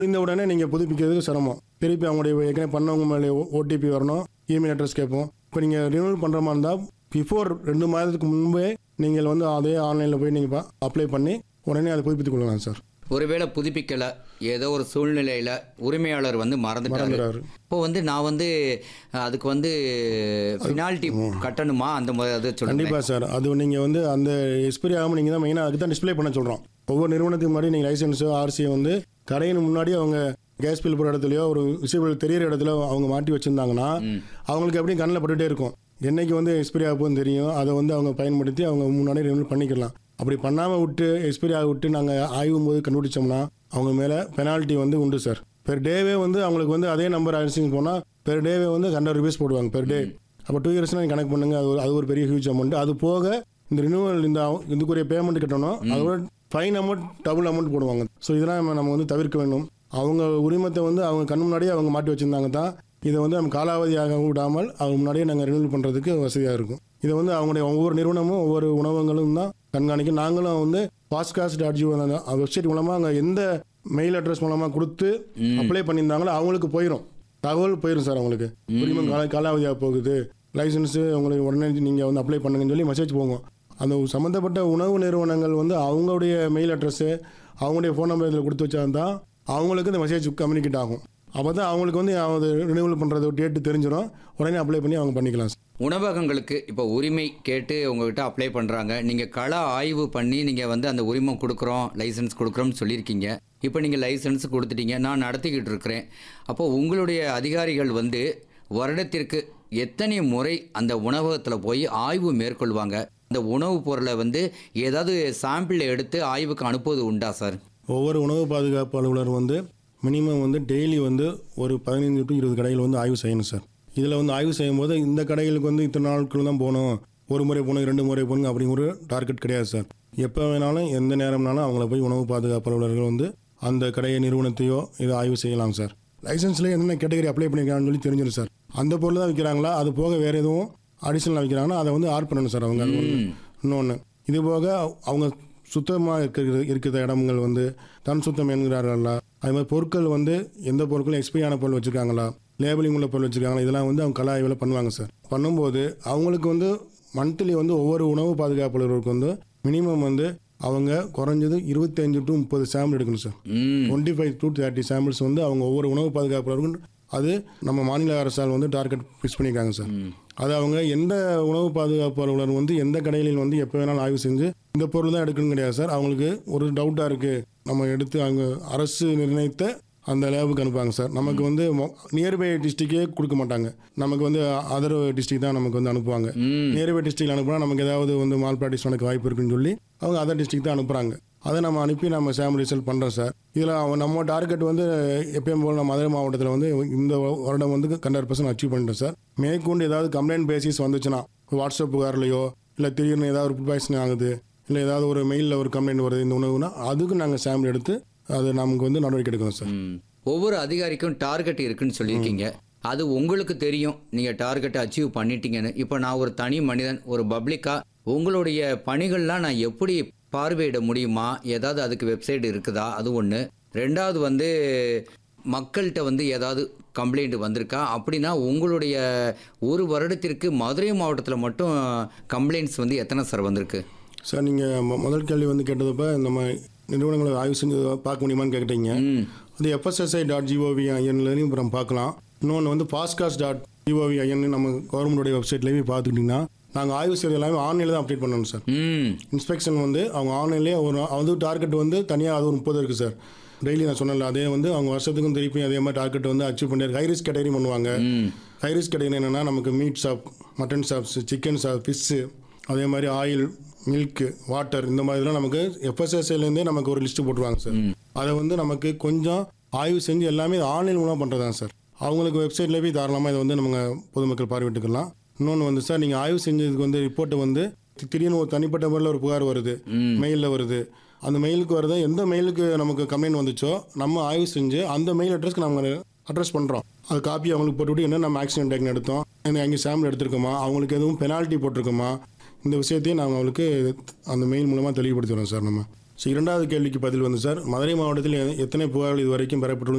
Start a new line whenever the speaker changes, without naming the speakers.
இந்த உடனே நீங்கள் புதுப்பிக்கிறதுக்கு சிரமம் திருப்பி அவங்களுடைய ஏற்கனவே பண்ணவங்க மேலே ஓடிபி வரணும் இமெயில் அட்ரஸ் கேட்போம் இப்போ நீங்கள் ரினியூவல் பண்ணுற மாதிரி இருந்தால் பிஃபோர் ரெண்டு மாதத்துக்கு முன்பே நீங்கள் வந்து அதே ஆன்லைனில் போய் நீங்கள் அப்ளை பண்ணி உடனே அதை புதுப்பித்துக் கொள்ளலாம் சார்
ஒருவேளை புதுப்பிக்கல ஏதோ ஒரு சூழ்நிலையில உரிமையாளர் வந்து மறந்துட்டாரு
மறந்துடுறாரு
இப்போ வந்து நான் வந்து அஹ், அதுக்கு வந்து பெனால்ட்டி கட்டணுமா அந்த மாதிரி அது சொல்லுங்க
கண்டிப்பாக சார் அது நீங்கள் வந்து அந்த எக்ஸ்பைரி ஆகாமல் நீங்கள் தான் மெயினாக அதுக்கு தான் டிஸ்ப்ளே பண்ண சொல்கிறோம் ஒவ்வொரு நிறுவனத்துக்கு முன்னாடி நீங்கள் லைசன்ஸோ ஆர்சியை வந்து கடையின் முன்னாடி அவங்க கேஸ் பில் போகிற இடத்துலையோ ஒரு விஷயங்கள் தெரியிற இடத்துல அவங்க மாட்டி வச்சுருந்தாங்கன்னா அவங்களுக்கு அப்படியே கண்ணில் பட்டுகிட்டே இருக்கும் என்னைக்கு வந்து எக்ஸ்பைரி ஆக போகுதுன்னு தெரியும் அதை வந்து அவங்க பயன்படுத்தி அவங்க முன்னாடி ரினியூவல் பண்ணிக்கலாம் அப்படி பண்ணாமல் விட்டு எக்ஸ்பைரி ஆக விட்டு நாங்கள் ஆய்வும் போது கண்டுபிடிச்சோம்னா அவங்க மேலே பெனால்ட்டி வந்து உண்டு சார் பெர் டேவே வந்து அவங்களுக்கு வந்து அதே நம்பர் ஆயிடுச்சுன்னு போனால் பெர் டேவே வந்து ஹண்ட்ரட் ருபீஸ் போடுவாங்க பெர் டே அப்போ டூ இயர்ஸ்னால் கணக்கு பண்ணுங்க அது ஒரு அது ஒரு பெரிய ஹியூஜ் அமௌண்ட் அது போக இந்த ரினியூவல் இந்த அவ- இதுக்குரிய பேமெண்ட் கட்டணும் அதோட ஃபைன் அமௌண்ட் டபுள் அமௌண்ட் போடுவாங்க ஸோ இதெல்லாம் நம்ம- நம்ம வந்து தவிர்க்க வேண்டும் அவங்க உரிமத்தை வந்து அவங்க கண் முன்னாடியே அவங்க மாட்டி வச்சிருந்தாங்க தான் இதை வந்து நம்ம காலாவதியாக விடாமல் அவங்க முன்னாடியே நாங்கள் ரினியூவல் பண்ணுறதுக்கு வசதியாக இருக்கும் இதை வந்து அவங்களுடைய ஒவ்வொரு நிறுவனமும் ஒவ்வொரு உணவகங்களும் தான் கண்காணிக்கும் நாங்களும் வந்து பாஸ்காஸ்ட் டாட் ஜிஓ அந்த வெப்சைட் மூலமாக அங்கே எந்த மெயில் அட்ரஸ் மூலமாக கொடுத்து அப்ளை பண்ணியிருந்தாங்களோ அவங்களுக்கு போயிடும் தகவல் போயிடும் சார் அவங்களுக்கு உரிமம் கால காலாவதியாக போகுது லைசன்ஸு உங்களுக்கு உடனே நீங்கள் வந்து அப்ளை பண்ணுங்கன்னு சொல்லி மெசேஜ் போகும் அந்த சம்மந்தப்பட்ட உணவு நிறுவனங்கள் வந்து அவங்களுடைய மெயில் அட்ரஸ்ஸு அவங்களுடைய ஃபோன் நம்பர் இதில் கொடுத்து வச்சா தான் அவங்களுக்கு இந்த மெசேஜ் கம்யூனிகேட் ஆகும் அப்போ தான் அவங்களுக்கு வந்து அது ரினியூவல் பண்ணுறது டேட்டு தெரிஞ்சிடும் உடனே அப்ளை பண்ணி அவங்க பண்ணிக்கலாம் சார்
உணவகங்களுக்கு இப்போ உரிமை கேட்டு உங்ககிட்ட அப்ளை பண்ணுறாங்க நீங்கள் கள ஆய்வு பண்ணி நீங்கள் வந்து அந்த உரிமம் கொடுக்குறோம் லைசன்ஸ் கொடுக்குறோம்னு சொல்லியிருக்கீங்க இப்போ நீங்கள் லைசன்ஸ் கொடுத்துட்டீங்க நான் நடத்திக்கிட்டு இருக்கிறேன் அப்போ உங்களுடைய அதிகாரிகள் வந்து வருடத்திற்கு எத்தனை முறை அந்த உணவகத்தில் போய் ஆய்வு மேற்கொள்வாங்க அந்த உணவுப் பொருளை வந்து ஏதாவது சாம்பிள் எடுத்து ஆய்வுக்கு அனுப்புவது உண்டா சார்
ஒவ்வொரு உணவு பாதுகாப்பு அலுவலர் வந்து மினிமம் வந்து டெய்லி வந்து ஒரு பதினைந்து டு இருபது கடைகள் வந்து ஆய்வு செய்யணும் சார் இதில் வந்து ஆய்வு செய்யும்போது இந்த கடைகளுக்கு வந்து இத்தனை நாட்கள் தான் போகணும் ஒரு முறை போகணும் ரெண்டு முறை போகணும் அப்படிங்கிற ஒரு டார்கெட் கிடையாது சார் எப்போ வேணாலும் எந்த நேரம்னாலும் அவங்கள போய் உணவு பாதுகாப்பு அலுவலர்கள் வந்து அந்த கடையை நிறுவனத்தையோ இதை ஆய்வு செய்யலாம் சார் லைசன்ஸில் என்னென்ன கேட்டகரி அப்ளை பண்ணியிருக்காங்கன்னு சொல்லி தெரிஞ்சிடும் சார் அந்த பொருள் தான் விற்கிறாங்களா அது போக வேறு எதுவும் அடிஷனலாக விற்கிறாங்கன்னா அதை வந்து ஆட் பண்ணணும் சார் அவங்க இன்னொன்று இது போக அவங்க சுத்தமாக இருக்கிற இருக்கிற இடங்கள் வந்து தன் சுத்தம் என்கிறார்களா அது மாதிரி பொருட்கள் வந்து எந்த பொருட்களும் எக்ஸ்பைரி ஆன பொருள் வச்சுருக்காங்களா லேபிளிங் உள்ள பொருள் வச்சுருக்காங்களா இதெல்லாம் வந்து அவங்க கலா ஆய்வில் பண்ணுவாங்க சார் பண்ணும்போது அவங்களுக்கு வந்து மந்த்லி வந்து ஒவ்வொரு உணவு பாதுகாப்பாளருக்கு வந்து மினிமம் வந்து அவங்க குறைஞ்சது இருபத்தஞ்சு டு முப்பது சாம்பிள் எடுக்கணும் சார்
ம்
twenty five to thirty samples வந்து அவங்க ஒவ்வொரு உணவு பாதுகாப்பாளருக்கும் அது நம்ம மாநில அரசால் வந்து டார்கெட் ஃபிக்ஸ் பண்ணியிருக்காங்க சார் அது அவங்க எந்த உணவு பாதுகாப்பு அலுவலர் வந்து எந்த கடைகளில் வந்து எப்போ வேணாலும் ஆய்வு செஞ்சு இந்த பொருள் தான் எடுக்கணும் கிடையாது சார் அவங்களுக்கு ஒரு டவுட்டாக இருக்குது நம்ம எடுத்து அவங்க அரசு நிர்ணயித்த அந்த லேபுக்கு அனுப்புவாங்க சார் நமக்கு வந்து நியர்பை டிஸ்ட்ரிக்டே கொடுக்க மாட்டாங்க நமக்கு வந்து அதர் டிஸ்ட்ரிக்ட் தான் நமக்கு வந்து அனுப்புவாங்க
ம்
நியர்பை டிஸ்ட்ரிக்ட் அனுப்புனா நமக்கு ஏதாவது வந்து மால் ப்ராக்டிஸ் நடக்க வாய்ப்பு இருக்குன்னு சொல்லி அவங்க அதர் டிஸ்ட்ரிக்ட் தான் அனுப்புகிறாங்க அதை நம்ம அனுப்பி நம்ம சாம்பிள் ரிசல்ட் பண்ணுறோம் சார் இதில் நம்ம டார்கெட் வந்து எப்பயும் போல் நம்ம மதுரை மாவட்டத்தில் வந்து இந்த வருடம் வந்து ஹண்ட்ரட் பர்சன்ட் அச்சீவ் பண்ணிட்டோம் சார் மேற்கொண்டு ஏதாவது கம்ப்ளைண்ட் பேசிஸ் வந்துச்சுன்னா வாட்ஸ்அப் புகார்லையோ இல்லை திடீர்னு ஏதாவது ஒரு ஃபுட் பாய்சன் ஆகுது இல்லை ஏதாவது ஒரு மெயிலில் ஒரு கம்ப்ளைண்ட் வருது இந்த உணவுனா அதுக்கு நாங்கள் சாம்பிள் எடுத்து அது நமக்கு வந்து நடவடிக்கை எடுக்கணும் சார்
ம். ஒவ்வொரு அதிகாரிக்கும் டார்கெட் இருக்குன்னு சொல்லியிருக்கீங்க அது உங்களுக்கு தெரியும் நீங்கள் டார்கெட்டை அச்சீவ் பண்ணிட்டீங்கன்னு இப்போ நான் ஒரு தனி மனிதன் ஒரு பப்ளிக்கா உங்களுடைய பணிகள்லாம் நான் எப்படி பார்வையிட முடியுமா ஏதாவது அதுக்கு வெப்சைட் இருக்குதா அது ஒன்று ரெண்டாவது வந்து மக்கள்கிட்ட வந்து ஏதாவது கம்ப்ளைண்ட் வந்திருக்கா அப்படின்னா உங்களுடைய ஒரு வருடத்திற்கு மதுரை மாவட்டத்தில் மட்டும் கம்ப்ளைண்ட்ஸ் வந்து எத்தனை சார் வந்திருக்கு
சார் நீங்கள் முதல் கேள்வி வந்து கேட்டதப்ப நம்ம நிறுவனங்களை ஆய்வு செஞ்சு பார்க்க முடியுமான்னு கேட்டீங்க
ம்
அது எஃப்எஸ்எஸ்ஐ டாட் ஜிஓவி ஐஎன்லையும் அப்புறம் பார்க்கலாம் இன்னொன்று வந்து பாஸ்காஸ் டாட் ஜிஓவி ஐஎன் நம்ம கவர்மெண்டோடைய வெப்சைட்லேயே பார்த்துக்கிட்டிங்கன்னா நாங்கள் ஆய்வு செய்கிறது எல்லாமே ஆன்லைனில் தான் அப்டேட் பண்ணணும் சார்
ம்
இன்ஸ்பெக்ஷன் வந்து அவங்க ஆன்லைன்லேயே ஒரு அது டார்கெட் வந்து தனியாக அது ஒரு முப்பது இருக்குது சார் டெய்லி நான் சொன்னல அதே வந்து அவங்க வருஷத்துக்கும் திருப்பி அதே மாதிரி டார்கெட் வந்து அச்சீவ் பண்ணி ஹை ரிஸ்க் கேட்டகரி பண்ணுவாங்க
ம்
ஹை ரிஸ்க் கேட்டகரி என்னென்னா நமக்கு meat shop mutton shops chicken shop fish அதே மாதிரி ஆயில் மில்க்கு வாட்டர் இந்த மாதிரிலாம் நமக்கு எஃப்எஸ்எஸ்ஐலேருந்தே நமக்கு ஒரு லிஸ்ட்டு போட்டுருவாங்க சார் அதை வந்து நமக்கு கொஞ்சம் ஆய்வு செஞ்சு எல்லாமே ஆன்லைன் மூலமாக பண்ணுறது தான் சார் அவங்களுக்கு வெப்சைட்லேயே போய் தாராளமாக இதை வந்து நம்ம பொதுமக்கள் பார்வையிட்டுக்கலாம் இன்னொன்று வந்து சார் நீங்கள் ஆய்வு செஞ்சதுக்கு வந்து ரிப்போர்ட்டை வந்து தி- திடீர்னு ஒரு தனிப்பட்ட முறையில் ஒரு புகார் வருது மெயிலில் வருது அந்த மெயிலுக்கு வருது எந்த மெயிலுக்கு நமக்கு கம்ப்ளைண்ட் வந்துச்சோ நம்ம ஆய்வு செஞ்சு அந்த மெயில் அட்ரஸ்க்கு நம்ம அட்ரஸ் பண்ணுறோம் அது காப்பி அவங்களுக்கு போட்டுவிட்டு என்ன நம்ம ஆக்சிடென்ட் டேக்னு எடுத்தோம் என்ன அங்கே சாம்பிள் எடுத்திருக்கோமா அவங்களுக்கு எதுவும் பெனால்ட்டி போட்டிருக்கோமா இந்த விஷயத்தையும் நாங்கள் அவங்களுக்கு அந்த மெயில் மூலமாக தெளிவுபடுத்துகிறோம் சார் நம்ம ஸோ இரண்டாவது கேள்விக்கு பதில் வந்து சார் மதுரை மாவட்டத்தில் எ- எத்தனை புகார்கள் இது வரைக்கும் பெறப்பட்டுள்ளது